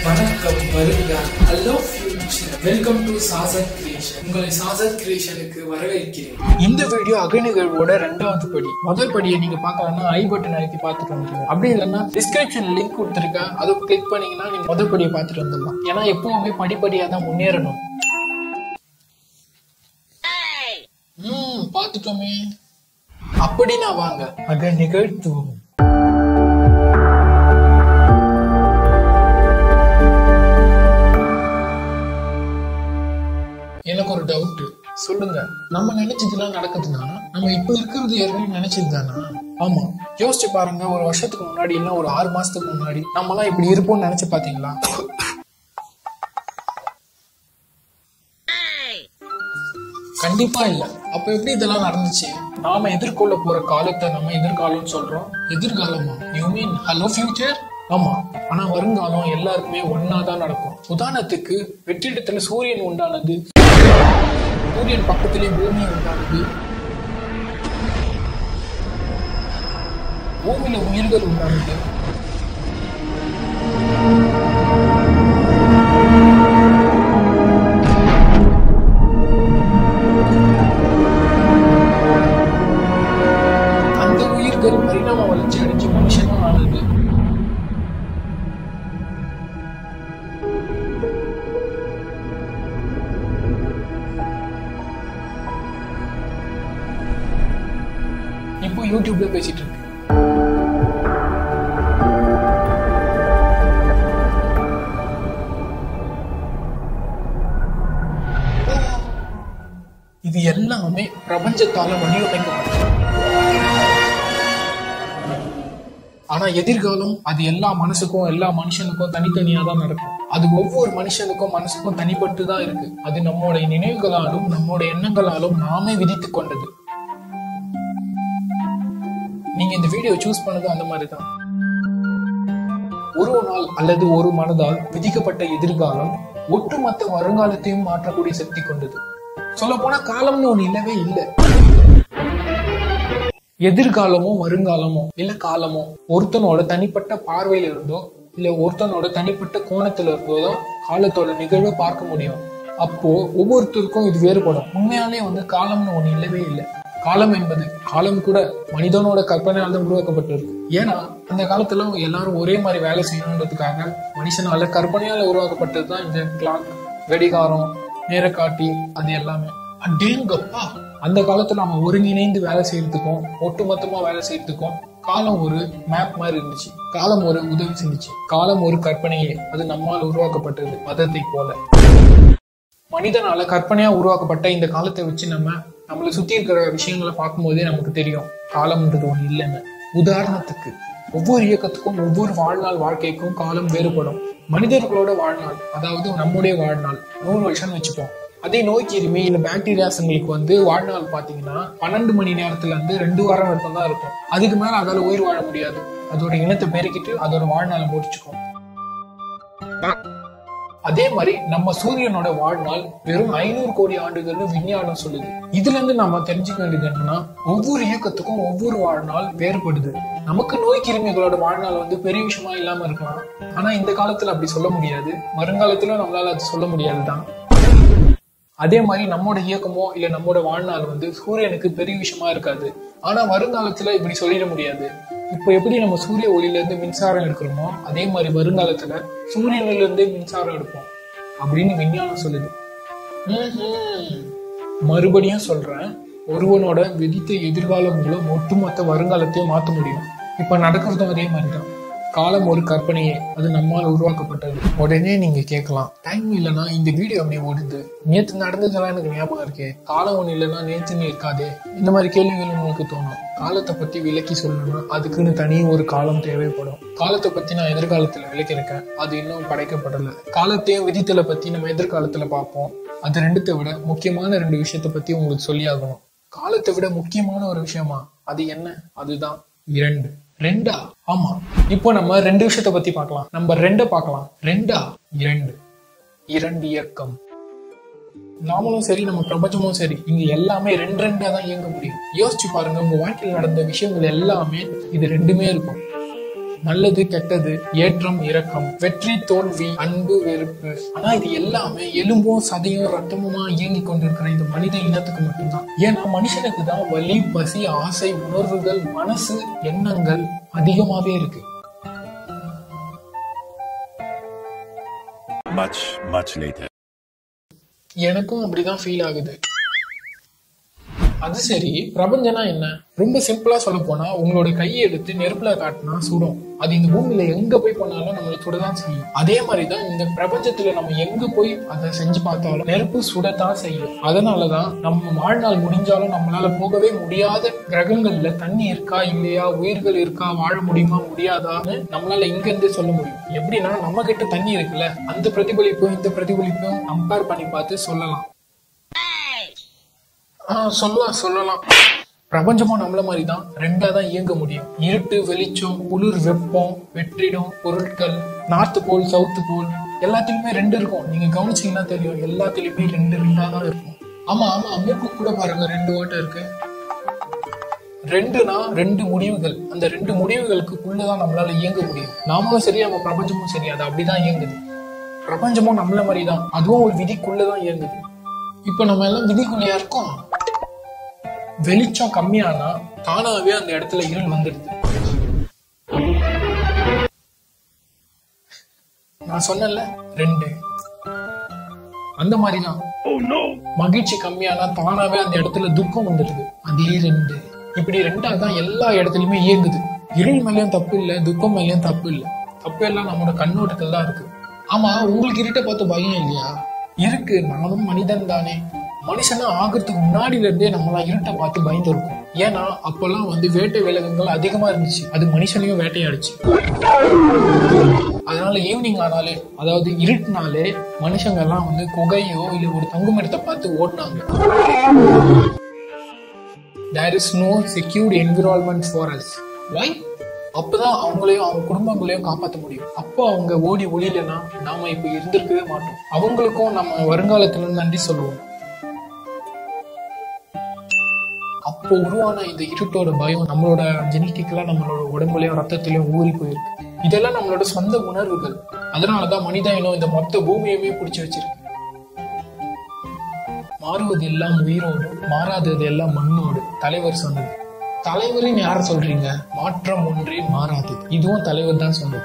வணக்கம் வருக hello future welcome to Sasath creation உங்களை சாசத் கிரியேஷனுக்கு வரவேற்கிறேன் இந்த வீடியோ அகநிகழ்வோட ரெண்டாவது படி முதல் படியை நீங்க பார்க்கலன்னா ஐ பட்டன் அழுத்தி பார்த்துட்டு வந்துருங்க அப்படி இல்லைன்னா டிஸ்கிரிப்ஷன் லிங்க் கொடுத்துருக்கேன் அதை கிளிக் பண்ணீங்கன்னா நீங்க முதல் படியை பார்த்துட்டு வந்துடலாம் ஏன்னா எப்பவுமே படிப்படியா தான் முன்னேறணும் ம் பார்த்துட்டோமே அப்படின்னா வாங்க அக நிகழ்த்துவோம் எனக்கு ஒரு டவுட் சொல்லுங்க நம்ம நினைச்சதுலாம் நடக்குதுன்னா நம்ம இப்ப இருக்கிறது ஏற்கனவே நினைச்சது தானா ஆமா யோசிச்சு பாருங்க ஒரு வருஷத்துக்கு முன்னாடி இல்ல ஒரு ஆறு மாசத்துக்கு முன்னாடி நம்ம எல்லாம் இப்படி இருப்போம்னு நினைச்சு பாத்தீங்களா கண்டிப்பா இல்ல அப்ப எப்படி இதெல்லாம் நடந்துச்சு நாம எதிர்கொள்ள போற காலத்தை நம்ம எதிர்காலம்னு சொல்றோம் எதிர்காலமா யூ மீன் ஹலோ ஃபியூச்சர் ஆமா ஆனா வருங்காலம் எல்லாருக்குமே ஒன்னா தான் நடக்கும் உதாரணத்துக்கு வெற்றிடத்துல சூரியன் உண்டானது சூரியன் பக்கத்திலே பூமி உண்டானது பூமியில உயிர்கள் உண்டானது அந்த உயிர்கள் பரிணாம வளர்ச்சி அடைஞ்சு மனுஷனா ஆனது இப்போ யூடியூப்ல பேசிட்டு இருக்கு இது எல்லாமே பிரபஞ்சத்தால வடிவமைக்கப்பட்டது ஆனா எதிர்காலம் அது எல்லா மனசுக்கும் எல்லா மனுஷனுக்கும் தனித்தனியா தான் நடக்கும் அது ஒவ்வொரு மனுஷனுக்கும் மனசுக்கும் தனிப்பட்டு தான் இருக்கு அது நம்முடைய நினைவுகளாலும் நம்முடைய எண்ணங்களாலும் நாமே விதித்துக் கொண்டது நீங்க இந்த வீடியோ சூஸ் பண்ணது அந்த மாதிரி தான் ஒரு நாள் அல்லது ஒரு மனதால் விதிக்கப்பட்ட எதிர்காலம் ஒட்டுமொத்த வருங்காலத்தையும் மாற்றக்கூடிய சக்தி கொண்டது சொல்ல போனா காலம்னு ஒண்ணு இல்லவே இல்லை எதிர்காலமோ வருங்காலமோ இல்ல காலமோ ஒருத்தனோட தனிப்பட்ட பார்வையில இருந்தோ இல்ல ஒருத்தனோட தனிப்பட்ட கோணத்துல இருந்தோ தான் காலத்தோட நிகழ்வை பார்க்க முடியும் அப்போ ஒவ்வொருத்தருக்கும் இது வேறுபடும் உண்மையாலே வந்து காலம்னு ஒண்ணு இல்லவே இல்லை காலம் என்பது காலம் கூட மனிதனோட கற்பனையால் தான் உருவாக்கப்பட்டிருக்கு ஏன்னா அந்த காலத்துல எல்லாரும் ஒரே மாதிரி வேலை செய்யணுன்றதுக்காக மனுஷனால கற்பனையால உருவாக்கப்பட்டது தான் இந்த கிளாக் வெடிகாரம் நேரக்காட்டி அது எல்லாமே அடேங்கப்பா அந்த காலத்துல நம்ம ஒருங்கிணைந்து வேலை செய்யறதுக்கும் ஒட்டுமொத்தமா வேலை செய்யறதுக்கும் காலம் ஒரு மேப் மாதிரி இருந்துச்சு காலம் ஒரு உதவி செஞ்சுச்சு காலம் ஒரு கற்பனையே அது நம்மால் உருவாக்கப்பட்டது மதத்தை போல மனிதனால கற்பனையா உருவாக்கப்பட்ட இந்த காலத்தை வச்சு நம்ம நம்மளை சுத்தி இருக்கிற விஷயங்களை பார்க்கும்போதே நமக்கு தெரியும் காலம்ன்றது ஒண்ணு இல்லைன்னு உதாரணத்துக்கு ஒவ்வொரு இயக்கத்துக்கும் ஒவ்வொரு வாழ்நாள் வாழ்க்கைக்கும் காலம் வேறுபடும் மனிதர்களோட வாழ்நாள் அதாவது நம்முடைய வாழ்நாள் நூறு வருஷம்னு வச்சுப்போம் அதே நோய் கிருமி இல்ல பாக்டீரியாஸ்ங்களுக்கு வந்து வாழ்நாள் பாத்தீங்கன்னா பன்னெண்டு மணி நேரத்துல இருந்து ரெண்டு வாரம் வரைக்கும் தான் இருக்கும் அதுக்கு மேல அதால உயிர் வாழ முடியாது அதோட இனத்தை பெருக்கிட்டு அதோட வாழ்நாளை முடிச்சுக்கும் அதே மாதிரி நம்ம சூரியனோட வாழ்நாள் வெறும் ஐநூறு கோடி ஆண்டுகள்னு விஞ்ஞானம் சொல்லுது இதுல இருந்து நாம தெரிஞ்சுக்க வேண்டியது என்னன்னா ஒவ்வொரு இயக்கத்துக்கும் ஒவ்வொரு வாழ்நாள் வேறுபடுது நமக்கு நோய் கிருமிகளோட வாழ்நாள் வந்து பெரிய விஷயமா இல்லாம இருக்கலாம் ஆனா இந்த காலத்துல அப்படி சொல்ல முடியாது வருங்காலத்துல நம்மளால அது சொல்ல முடியாதுதான் அதே மாதிரி நம்மோட இயக்கமோ இல்ல நம்மோட வாழ்நாள் வந்து சூரியனுக்கு பெரிய விஷயமா இருக்காது ஆனா வருங்காலத்துல இப்படி சொல்லிட முடியாது இப்போ எப்படி நம்ம சூரிய ஒளியில இருந்து மின்சாரம் எடுக்கிறோமோ அதே மாதிரி வருங்காலத்துல சூரியனில இருந்தே மின்சாரம் எடுப்போம் அப்படின்னு விஞ்ஞானம் சொல்லுது ம்ஹும். மறுபடியும் சொல்றேன் ஒருவனோட விதித்த எதிர்காலம் மூலம் ஒட்டுமொத்த வருங்காலத்தையும் மாத்த முடியும் இப்ப நடக்கிறதும் அதே மாதிரிதான் காலம் ஒரு கற்பனையே அது நம்மால் உருவாக்கப்பட்டது உடனே நீங்க கேட்கலாம் டைம் இல்லைன்னா இந்த வீடியோ அப்படியே ஓடுது நேத்து நடந்ததெல்லாம் எனக்கு ஞாபகம் இருக்கே காலம் ஒண்ணு இல்லைன்னா நேத்துன்னு இருக்காதே இந்த மாதிரி கேள்விகள் உங்களுக்கு தோணும் காலத்தை பத்தி விளக்கி சொல்லணும்னா அதுக்குன்னு தனி ஒரு காலம் தேவைப்படும் காலத்தை பத்தி நான் எதிர்காலத்துல விளக்கியிருக்கேன் அது இன்னும் படைக்கப்படல காலத்தையும் விதித்தலை பத்தி நம்ம எதிர்காலத்துல பார்ப்போம் அது ரெண்டுத்தை விட முக்கியமான ரெண்டு விஷயத்த பத்தி உங்களுக்கு சொல்லி ஆகணும் காலத்தை விட முக்கியமான ஒரு விஷயமா அது என்ன அதுதான் இரண்டு ரெண்டா ஆமா இப்போ நம்ம ரெண்டு விஷயத்த பத்தி பார்க்கலாம் நம்ம ரெண்ட பார்க்கலாம் ரெண்டா இரண்டு இரண்டு இயக்கம் நாமளும் சரி நம்ம பிரபஞ்சமும் சரி இங்க எல்லாமே ரெண்டு ரெண்டா தான் இயங்க முடியும் யோசிச்சு பாருங்க உங்க வாழ்க்கையில் நடந்த விஷயங்கள் எல்லாமே இது ரெண்டுமே இருக்கும் நல்லது கெட்டது ஏற்றம் இறக்கம் வெற்றி தோல்வி அன்பு வெறுப்பு ஆனா இது எல்லாமே எலும்பும் சதையும் ரத்தமுமா இயங்கி கொண்டிருக்கிற இந்த மனித இனத்துக்கு மட்டும்தான் ஏன்னா மனுஷனுக்கு தான் வலி பசி ஆசை உணர்வுகள் மனசு எண்ணங்கள் அதிகமாவே இருக்கு Much, much later. எனக்கும் அப்படிதான் ஃபீல் ஆகுது அது சரி பிரபஞ்சனா என்ன ரொம்ப சிம்பிளா சொல்ல போனா உங்களோட கையை எடுத்து நெருப்புல காட்டினா சுடும் அது இந்த பூமியில எங்க போய் பண்ணாலும் நம்மளை சுடதான் செய்யும் அதே மாதிரிதான் இந்த பிரபஞ்சத்துல நம்ம எங்க போய் அதை செஞ்சு பார்த்தாலும் நெருப்பு சுடத்தான் செய்யும் அதனாலதான் நம்ம வாழ்நாள் முடிஞ்சாலும் நம்மளால போகவே முடியாத கிரகங்கள்ல தண்ணி இருக்கா இல்லையா உயிர்கள் இருக்கா வாழ முடியுமா முடியாதான்னு நம்மளால இங்க இருந்து சொல்ல முடியும் எப்படின்னா நம்ம கிட்ட தண்ணி இருக்குல்ல அந்த பிரதிபலிப்பும் இந்த பிரதிபலிப்பும் கம்பேர் பண்ணி பார்த்து சொல்லலாம் ஆ, சொல்லலாம் சொல்லலாம் பிரபஞ்சமும் நம்மள மாதிரி தான் ரெண்டா தான் இயங்க முடியும் இருட்டு வெளிச்சம் குளிர் வெப்பம் வெற்றிடம் பொருட்கள் நார்த்து போல் சவுத்து போல் எல்லாத்துலயுமே ரெண்டு இருக்கும் நீங்க கவனிச்சீங்கன்னா தெரியும் எல்லாத்துலயுமே ரெண்டு ரெண்டா தான் இருக்கும் ஆமா ஆமா மூக்கு கூட பாருங்க ரெண்டு ஓட்டம் இருக்கு ரெண்டுனா ரெண்டு முடிவுகள் அந்த ரெண்டு முடிவுகளுக்குள்ளதான் நம்மளால இயங்க முடியும் நாமளும் சரி நம்ம பிரபஞ்சமும் சரி அது அப்படிதான் இயங்குது பிரபஞ்சமும் நம்மள மாதிரி தான் அதுவும் ஒரு விதிக்குள்ளதான் இயங்குது இப்ப நம்ம எல்லாம் விதிக்குள்ளயா இருக்கோம் வெளிச்சம் கம்மியானா தானாவே அந்த இடத்துல இருள் வந்துடுது நான் சொன்னேன்ல ரெண்டு அந்த மாதிரிதான் மகிழ்ச்சி கம்மியானா தானாவே அந்த இடத்துல துக்கம் வந்துடுது அதே ரெண்டு இப்படி ரெண்டா தான் எல்லா இடத்துலயுமே இயங்குது இருள் மேலயும் தப்பு இல்ல துக்கம் மேலயும் தப்பு இல்ல தப்பு எல்லாம் நம்மளோட கண்ணோட்டத்தில் தான் இருக்கு ஆமா உங்களுக்கு இருட்ட பார்த்து பயம் இல்லையா இருக்கு நானும் மனிதன் தானே மனுஷனா ஆகிறதுக்கு முன்னாடில இருந்தே நம்மளாம் இருட்டை பார்த்து பயந்து இருக்கோம் ஏன்னா அப்பெல்லாம் வந்து வேட்டை விலங்குகள் அதிகமா இருந்துச்சு அது மனுஷனையும் வேட்டையாடுச்சு அதனால ஈவினிங் ஆனாலே அதாவது இருட்டுனாலே மனுஷங்க எல்லாம் வந்து குகையோ இல்ல ஒரு தங்குமிடத்தை பார்த்து ஓடினாங்க there is no secured environment for us why அப்பதான் அவங்களையும் அவங்க குடும்பங்களையும் காப்பாற்ற முடியும் அப்போ அவங்க ஓடி ஒளியலைன்னா நாம இப்ப இருந்திருக்கவே மாட்டோம் அவங்களுக்கும் நம்ம வருங்காலத்துல நன்றி சொல்லுவோம் அப்போ உருவான இந்த இருட்டோட பயம் நம்மளோட ஜெனட்டிக்கலா நம்மளோட உடம்புலயும் ரத்தத்திலயும் ஊறி போயிருக்கு இதெல்லாம் நம்மளோட சொந்த உணர்வுகள் அதனாலதான் மனித இனம் இந்த மொத்த பூமியவே பிடிச்சு வச்சிருக்கு மாறுவது எல்லாம் உயிரோடு மாறாதது எல்லாம் மண்ணோடு தலைவர் சொன்னது தலைவரின் யார சொல்றீங்க மாற்றம் ஒன்றே மாறாதது இதுவும் தலைவர் தான் சொன்னது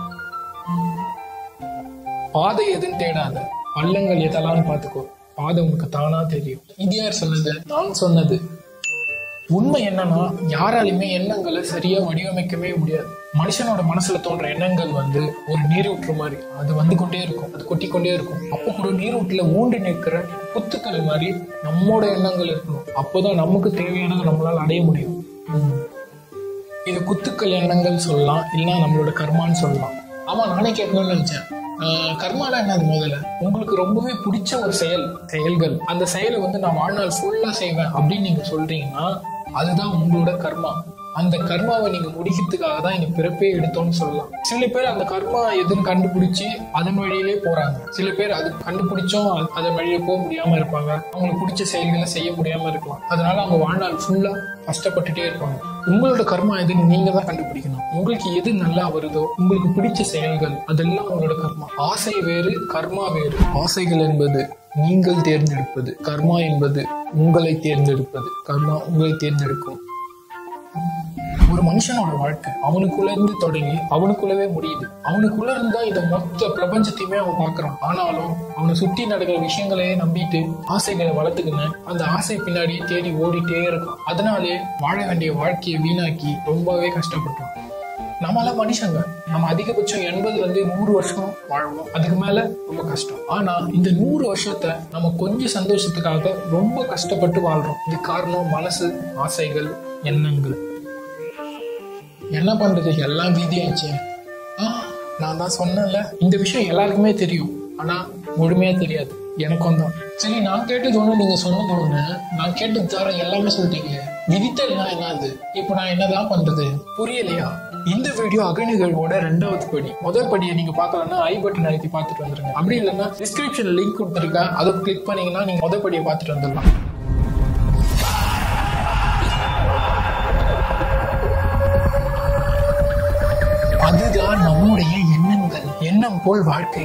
பாதை எதுன்னு தேடாத பள்ளங்கள் எதெல்லாம் பார்த்துக்கோ பாதை உனக்கு தானா தெரியும் இது யார் சொன்னது நான் சொன்னது உண்மை என்னன்னா யாராலையுமே எண்ணங்களை சரியா வடிவமைக்கவே முடியாது மனுஷனோட மனசுல தோன்ற எண்ணங்கள் வந்து ஒரு நீரூற்று மாதிரி அது வந்து கொண்டே இருக்கும் அது கொட்டி கொண்டே இருக்கும் அப்போ கூட நீரூற்றுல ஊண்டி நிற்கிற புத்துக்கள் மாதிரி நம்மோட எண்ணங்கள் இருக்கணும் அப்போதான் நமக்கு தேவையானதை நம்மளால அடைய முடியும் உம். இது குத்துக்கள் எண்ணங்கள் சொல்லலாம் இல்லைன்னா நம்மளோட கர்மான்னு சொல்லலாம் ஆமா நானே கேட்கணும்னு நினைச்சேன் ஆஹ் கர்மாலாம் என்னது முதல்ல உங்களுக்கு ரொம்பவே பிடிச்ச ஒரு செயல் செயல்கள் அந்த செயலை வந்து நான் வாழ்நாள் ஃபுல்லா செய்வேன் அப்படின்னு நீங்க சொல்றீங்கன்னா அதுதான் உங்களோட கர்மா அந்த கர்மாவை நீங்க முடிக்கிறதுக்காக தான் இந்த பிறப்பே எடுத்தோம்னு சொல்லலாம் சில பேர் அந்த கர்மா எதுன்னு கண்டுபிடிச்சு அதன் வழியிலே போறாங்க சில பேர் அது கண்டுபிடிச்சும் அ- அதன் வழியில போக முடியாம இருப்பாங்க அவங்களுக்கு பிடிச்ச செயல்களை செய்ய முடியாம இருக்கலாம் அதனால அவங்க வாழ்நாள் ஃபுல்லா கஷ்டப்பட்டுட்டே இருப்பாங்க உங்களோட கர்மா எதுன்னு நீங்க தான் கண்டுபிடிக்கணும் உங்களுக்கு எது நல்லா வருதோ உங்களுக்கு பிடிச்ச செயல்கள் அதெல்லாம் உங்களோட கர்மா ஆசை வேறு கர்மா வேறு ஆசைகள் என்பது நீங்கள் தேர்ந்தெடுப்பது கர்மா என்பது உங்களை தேர்ந்தெடுப்பது கர்மா உங்களை தேர்ந்தெடுக்கும் ஒரு மனுஷனோட வாழ்க்கை அவனுக்குள்ள இருந்து தொடங்கி அவனுக்குள்ளவே முடியுது அவனுக்குள்ள இருந்தா இந்த மொத்த பிரபஞ்சத்தையுமே அவன் பார்க்கறான் ஆனாலும் அவனை சுத்தி நடக்கிற விஷயங்களையே நம்பிட்டு ஆசைகளை வளர்த்துக்கின்னு அந்த ஆசை பின்னாடியே தேடி ஓடிட்டே இருக்கான் அதனாலே வாழ வேண்டிய வாழ்க்கையை வீணாக்கி ரொம்பவே கஷ்டப்பட்டான் நம்மளாம் மனுஷங்க நம்ம அதிகபட்சம் எண்பதுல இருந்து நூறு வருஷம் வாழ்வோம் அதுக்கு மேல ரொம்ப கஷ்டம் ஆனா இந்த நூறு வருஷத்தை நம்ம கொஞ்சம் சந்தோஷத்துக்காக ரொம்ப கஷ்டப்பட்டு வாழ்றோம் இது காரணம் மனசு ஆசைகள் எண்ணங்கள் என்ன பண்றது எல்லாம் விதியாச்சே ஆ, நான் தான் சொன்னேன்ல இந்த விஷயம் எல்லாருக்குமே தெரியும் ஆனா முழுமையா தெரியாது எனக்கும் தான் சரி நான் கேட்டது ஒண்ணு நீங்க சொன்னது ஒண்ணு நான் கேட்டது தவிர எல்லாமே சொல்லிட்டீங்க விதித்தல்னா என்னது இப்போ நான் என்னதான் பண்றது புரியலையா இந்த வீடியோ அகநிகழ்வோட ரெண்டாவது படி முதல் படியை நீங்க பார்க்கலன்னா ஐ பட்டன் அழுத்தி பார்த்துட்டு வந்துருங்க அப்படி இல்லைன்னா டிஸ்கிரிப்ஷன்ல லிங்க் கொடுத்துருக்கேன் அதை கிளிக் பண்ணீங்கன்னா நீங்க முதல் படியை பார்த்துட்டு வந்துடலாம் எண்ணம் போல் வாழ்க்கை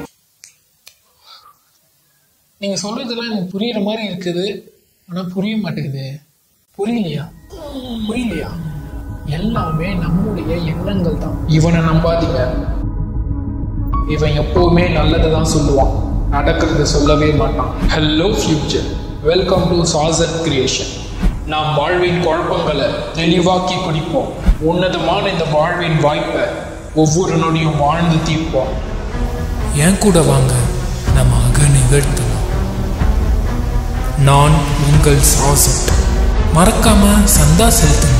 நீங்க சொல்றதெல்லாம் எனக்கு புரியுற மாதிரி இருக்குது ஆனா புரிய மாட்டேங்குது புரியலையா புரியலையா எல்லாமே நம்முடைய எண்ணங்கள் தான் இவனை நம்பாதீங்க இவன் எப்பவுமே நல்லதை தான் சொல்லுவான் நடக்கிறத சொல்லவே மாட்டான் ஹலோ ஃபியூச்சர் வெல்கம் டு சாசர் கிரியேஷன் நாம் வாழ்வின் குழப்பங்களை தெளிவாக்கி குடிப்போம் உன்னதமான இந்த வாழ்வின் வாய்ப்பை ஒவ்வொரு நொடியும் வாழ்ந்து தீர்ப்போம் என் கூட வாங்க நம்ம அக நிகழ்த்தலாம் நான் உங்கள் சாசட் மறக்காம சந்தா செலுத்துங்க